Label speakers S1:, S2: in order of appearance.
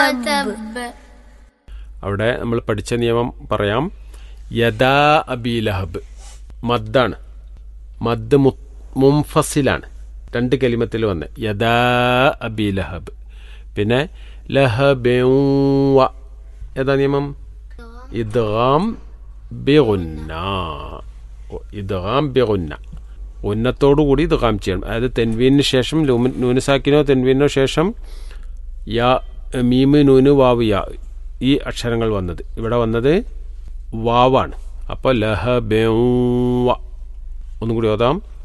S1: وتب
S2: അവിടെ നമ്മൾ പഠിച്ച നിയമം പറയാം യദാ അബി ലഹബ് മദ്ദാണ് മദ് മു മുംഫസിലാണ് രണ്ട് കലിമത്തിൽ വന്ന് യദാ അബി ലഹബ് പിന്നെ ലഹബ ഏതാ നിയമം ഇദ്ഗാം ബിഗുന്ന ഇദ്ഗാം ബിഗുന്ന ഉന്നത്തോടു കൂടി ഇദ്ഗാം ചെയ്യണം അതായത് തെൻവീനു ശേഷം ലൂമി- നൂനുസാക്കിനോ തെൻവീനോ ശേഷം യാ മീമ് നൂന് വാവ് യാ ഈ അക്ഷരങ്ങൾ വന്നത് ഇവിടെ വന്നത് വാവാണ് അപ്പോൾ ലഹ ഒന്നും കൂടി ഓതാം